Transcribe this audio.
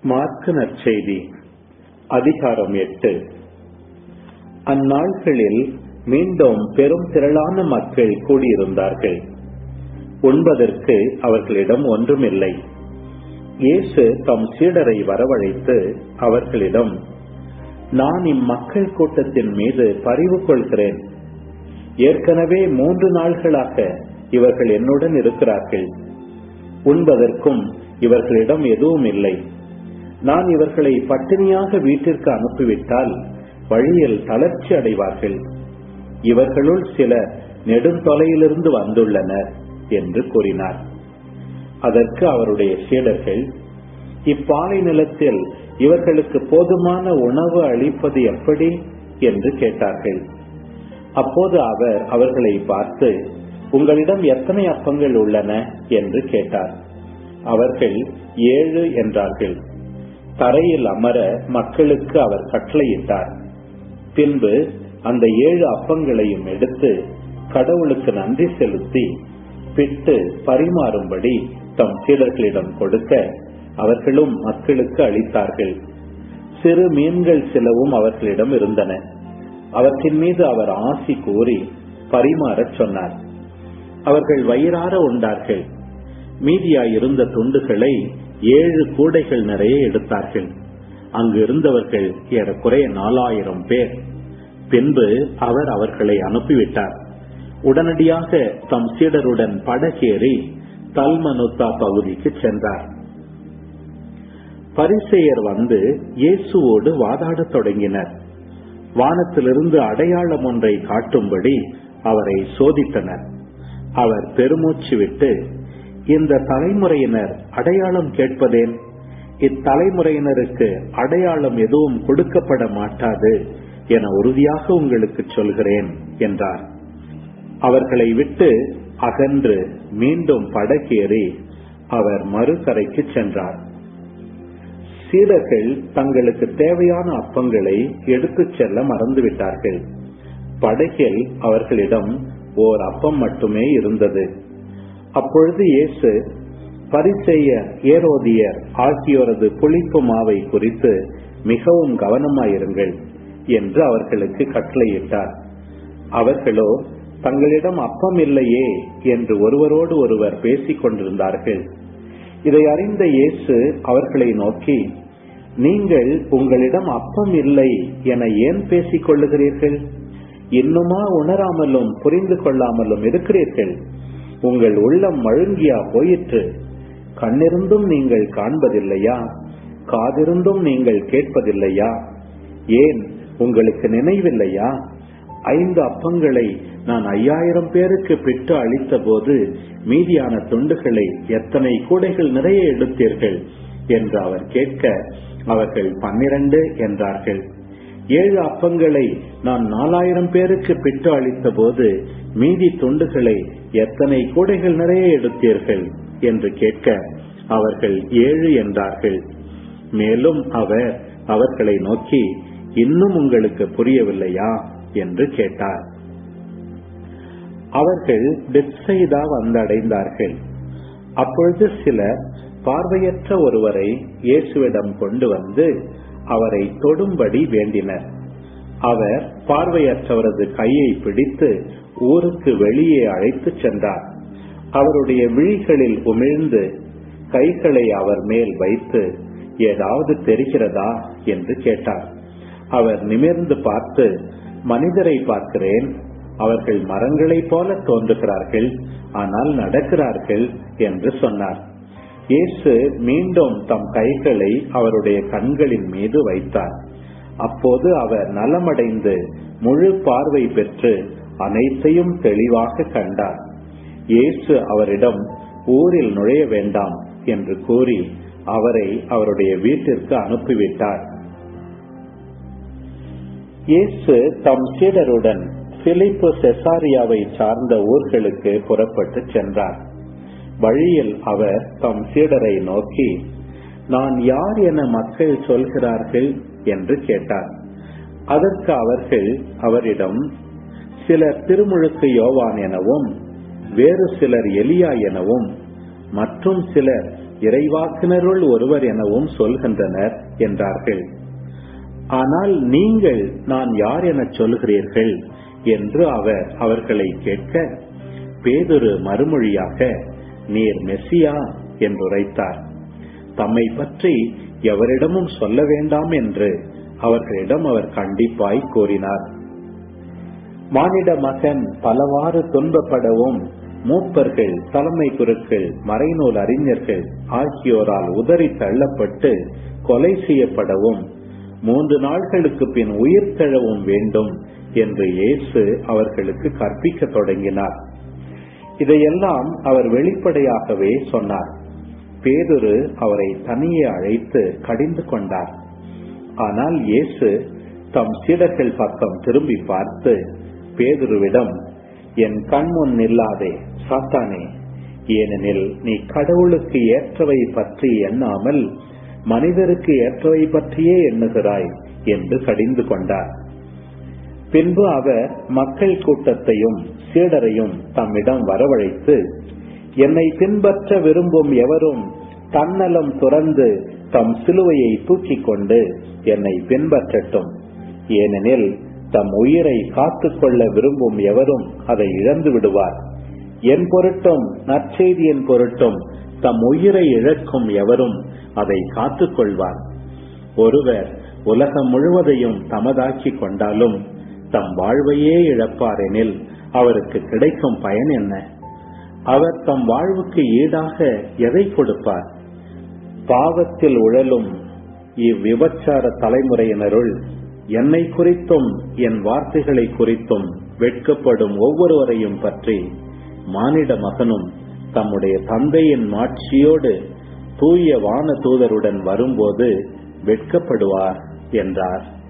mark நற்செய்தி அதிகாரம் எட்டு அந்நாள்களில் மீண்டும் பெரும் திரளான மக்கள் கூடியிருந்தார்கள் உண்பதற்கு அவர்களிடம் ஒன்றுமில்லை இயேசு தம் சீடரை வரவழைத்து அவர்களிடம் நான் இம்மக்கள் கூட்டத்தின் மீது பரிவு கொள்கிறேன் ஏற்கனவே மூன்று நாள்களாக இவர்கள் என்னுடன் இருக்கிறார்கள் உண்பதற்கும் இவர்களிடம் எதுவும் இல்லை நான் இவர்களை பட்டினியாக வீட்டிற்கு அனுப்பிவிட்டால் வழியில் தளர்ச்சி அடைவார்கள் இவர்களுள் சிலர் நெடுந்தொலையிலிருந்து வந்துள்ளனர் என்று கூறினார் அதற்கு அவருடைய சீடர்கள் இப்பாலை நிலத்தில் இவர்களுக்கு போதுமான உணவு அளிப்பது எப்படி என்று கேட்டார்கள் அப்போது அவர் அவர்களை பார்த்து உங்களிடம் எத்தனை அப்பங்கள் உள்ளன என்று கேட்டார் அவர்கள் ஏழு என்றார்கள் தரையில் அமர மக்களுக்கு அவர் கட்டளையிட்டார் பின்பு அந்த ஏழு அப்பங்களையும் எடுத்து கடவுளுக்கு நன்றி செலுத்தி பிட்டு பரிமாறும்படி தம் சீடர்களிடம் கொடுக்க அவர்களும் மக்களுக்கு அளித்தார்கள் சிறு மீன்கள் சிலவும் அவர்களிடம் இருந்தன அவற்றின் மீது அவர் ஆசி கூறி பரிமாறச் சொன்னார் அவர்கள் வயிறார உண்டார்கள் மீதியாயிருந்த துண்டுகளை ஏழு கூடைகள் நிறைய எடுத்தார்கள் அங்கு இருந்தவர்கள் ஏறக்குறைய நாலாயிரம் பேர் பின்பு அவர் அவர்களை அனுப்பிவிட்டார் உடனடியாக தம் சீடருடன் படகேறி தல்மனுத்தா பகுதிக்கு சென்றார் பரிசெயர் வந்து இயேசுவோடு வாதாடத் தொடங்கினர் வானத்திலிருந்து அடையாளம் ஒன்றை காட்டும்படி அவரை சோதித்தனர் அவர் பெருமூச்சு விட்டு இந்த தலைமுறையினர் அடையாளம் கேட்பதேன் இத்தலைமுறையினருக்கு அடையாளம் எதுவும் கொடுக்கப்பட மாட்டாது என உறுதியாக உங்களுக்கு சொல்கிறேன் என்றார் அவர்களை விட்டு அகன்று மீண்டும் படகேறி அவர் மறுகரைக்கு சென்றார் சீடர்கள் தங்களுக்கு தேவையான அப்பங்களை எடுத்துச் செல்ல மறந்துவிட்டார்கள் படகில் அவர்களிடம் ஓர் அப்பம் மட்டுமே இருந்தது அப்பொழுது இயேசு பரிசெயர் ஏரோதியர் ஆகியோரது புளிப்பு மாவை குறித்து மிகவும் கவனமாயிருங்கள் என்று அவர்களுக்கு கட்டளையிட்டார் அவர்களோ தங்களிடம் அப்பம் இல்லையே என்று ஒருவரோடு ஒருவர் பேசிக் கொண்டிருந்தார்கள் இதை அறிந்த இயேசு அவர்களை நோக்கி நீங்கள் உங்களிடம் அப்பம் இல்லை என ஏன் பேசிக் கொள்ளுகிறீர்கள் இன்னுமா உணராமலும் புரிந்து கொள்ளாமலும் இருக்கிறீர்கள் உங்கள் உள்ளம் மழுங்கியா போயிற்று கண்ணிருந்தும் நீங்கள் காண்பதில்லையா காதிருந்தும் நீங்கள் கேட்பதில்லையா ஏன் உங்களுக்கு நினைவில்லையா ஐந்து அப்பங்களை நான் ஐயாயிரம் பேருக்கு பிட்டு அளித்த போது மீதியான துண்டுகளை எத்தனை கூடைகள் நிறைய எடுத்தீர்கள் என்று அவர் கேட்க அவர்கள் பன்னிரண்டு என்றார்கள் ஏழு அப்பங்களை நான் நாலாயிரம் பேருக்கு பிட்டு அளித்த போது மீதி துண்டுகளை எத்தனை கூடைகள் நிறைய எடுத்தீர்கள் என்று கேட்க அவர்கள் ஏழு என்றார்கள் மேலும் அவர் அவர்களை நோக்கி இன்னும் உங்களுக்கு புரியவில்லையா என்று கேட்டார் அவர்கள் பெட்சைதா வந்தடைந்தார்கள் அப்பொழுது சிலர் பார்வையற்ற ஒருவரை இயேசுவிடம் கொண்டு வந்து அவரை தொடும்படி வேண்டினர் அவர் பார்வையற்றவரது கையை பிடித்து ஊருக்கு வெளியே அழைத்து சென்றார் அவருடைய விழிகளில் உமிழ்ந்து கைகளை அவர் மேல் வைத்து ஏதாவது தெரிகிறதா என்று கேட்டார் அவர் நிமிர்ந்து பார்த்து மனிதரை பார்க்கிறேன் அவர்கள் மரங்களைப் போல தோன்றுகிறார்கள் ஆனால் நடக்கிறார்கள் என்று சொன்னார் இயேசு மீண்டும் தம் கைகளை அவருடைய கண்களின் மீது வைத்தார் அப்போது அவர் நலமடைந்து முழு பார்வை பெற்று அனைத்தையும் தெளிவாக கண்டார் இயேசு அவரிடம் ஊரில் நுழைய வேண்டாம் என்று கூறி அவரை அவருடைய வீட்டிற்கு அனுப்பிவிட்டார் இயேசு தம் சீடருடன் பிலிப்பு செசாரியாவை சார்ந்த ஊர்களுக்கு புறப்பட்டு சென்றார் வழியில் அவர் தம் சீடரை நோக்கி நான் யார் என மக்கள் சொல்கிறார்கள் என்று கேட்டார் அதற்கு அவர்கள் அவரிடம் சிலர் திருமுழுக்கு யோவான் எனவும் வேறு சிலர் எலியா எனவும் மற்றும் சிலர் இறைவாக்கினருள் ஒருவர் எனவும் சொல்கின்றனர் என்றார்கள் ஆனால் நீங்கள் நான் யார் எனச் சொல்கிறீர்கள் என்று அவர் அவர்களை கேட்க பேதுரு மறுமொழியாக நீர் மெஸ்ஸியா என்றுரைத்தார் தம்மை பற்றி எவரிடமும் சொல்ல வேண்டாம் என்று அவர்களிடம் அவர் கண்டிப்பாய் கூறினார் மானிட மகன் பலவாறு துன்பப்படவும் மூப்பர்கள் தலைமை குருக்கள் மறைநூல் அறிஞர்கள் ஆகியோரால் உதறி தள்ளப்பட்டு கொலை செய்யப்படவும் மூன்று நாட்களுக்கு பின் உயிர் தழவும் வேண்டும் என்று இயேசு அவர்களுக்கு கற்பிக்க தொடங்கினார் இதையெல்லாம் அவர் வெளிப்படையாகவே சொன்னார் பேதுரு அவரை தனியே அழைத்து கடிந்து கொண்டார் ஆனால் இயேசு தம் சீடர்கள் பக்கம் திரும்பி பார்த்து பேதுருவிடம் என் கண்முன் நில்லாதே சாத்தானே ஏனெனில் நீ கடவுளுக்கு ஏற்றவை பற்றி எண்ணாமல் மனிதருக்கு ஏற்றவை பற்றியே எண்ணுகிறாய் என்று கடிந்து கொண்டார் பின்பு அவர் மக்கள் கூட்டத்தையும் சீடரையும் தம்மிடம் வரவழைத்து என்னை பின்பற்ற விரும்பும் எவரும் தன்னலம் துறந்து தம் சிலுவையை தூக்கிக் கொண்டு என்னை பின்பற்றட்டும் ஏனெனில் தம் உயிரை காத்துக்கொள்ள விரும்பும் எவரும் அதை இழந்து விடுவார் என் பொருட்டும் நற்செய்தியின் பொருட்டும் தம் உயிரை இழக்கும் எவரும் அதை காத்துக் கொள்வார் ஒருவர் உலகம் முழுவதையும் தமதாக்கிக் கொண்டாலும் தம் வாழ்வையே இழப்பாரெனில் அவருக்கு கிடைக்கும் பயன் என்ன அவர் தம் வாழ்வுக்கு ஈடாக எதை கொடுப்பார் பாவத்தில் உழலும் இவ்விபச்சார தலைமுறையினருள் என்னை குறித்தும் என் வார்த்தைகளை குறித்தும் வெட்கப்படும் ஒவ்வொருவரையும் பற்றி மானிட மகனும் தம்முடைய தந்தையின் மாட்சியோடு தூய வான தூதருடன் வரும்போது வெட்கப்படுவார் என்றார்